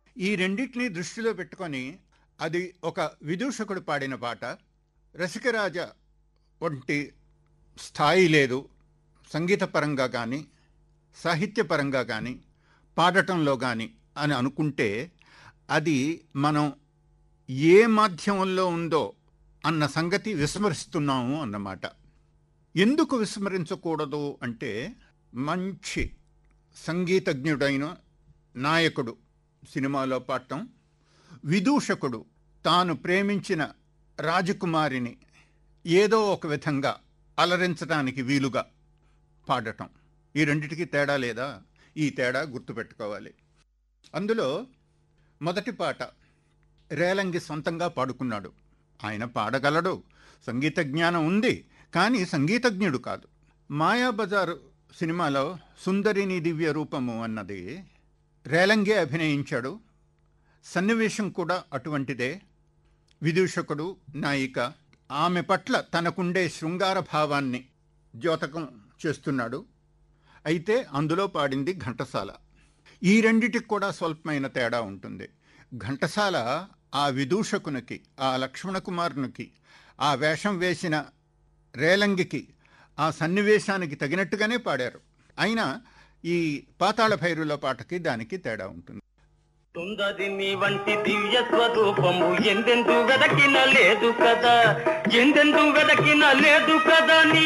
ఈ రెండింటినీ దృష్టిలో పెట్టుకొని అది ఒక విదూషకుడు పాడిన పాట రసికరాజ వంటి స్థాయి లేదు సంగీతపరంగా కానీ సాహిత్యపరంగా కానీ పాడటంలో కానీ అని అనుకుంటే అది మనం ఏ మాధ్యమంలో ఉందో అన్న సంగతి విస్మరిస్తున్నాము అన్నమాట ఎందుకు విస్మరించకూడదు అంటే మంచి సంగీతజ్ఞుడైన నాయకుడు సినిమాలో పాడటం విదూషకుడు తాను ప్రేమించిన రాజకుమారిని ఏదో ఒక విధంగా అలరించడానికి వీలుగా పాడటం ఈ రెండిటికి తేడా లేదా ఈ తేడా గుర్తుపెట్టుకోవాలి అందులో మొదటి పాట రేలంగి సొంతంగా పాడుకున్నాడు ఆయన పాడగలడు సంగీత జ్ఞానం ఉంది కానీ సంగీతజ్ఞుడు కాదు మాయాబజారు సినిమాలో సుందరిని దివ్య రూపము అన్నది రేలంగే అభినయించాడు సన్నివేశం కూడా అటువంటిదే విదూషకుడు నాయిక ఆమె పట్ల తనకుండే శృంగార భావాన్ని ద్యోతకం చేస్తున్నాడు అయితే అందులో పాడింది ఘంటసాల ఈ రెండిటికి కూడా స్వల్పమైన తేడా ఉంటుంది ఘంటసాల ఆ విదూషకునికి ఆ లక్ష్మణకుమారునికి ఆ వేషం వేసిన రేలంగికి ఆ సన్నివేశానికి తగినట్టుగానే పాడారు అయినా ఈ పాతాళ భైరుల పాటకి దానికి తేడా ఉంటుంది సుందరిని వంటి దివ్య స్వరూపము ఎందెందు వెదకిన లేదు కదా ఎందెందు వెదకిన లేదు కదా నీ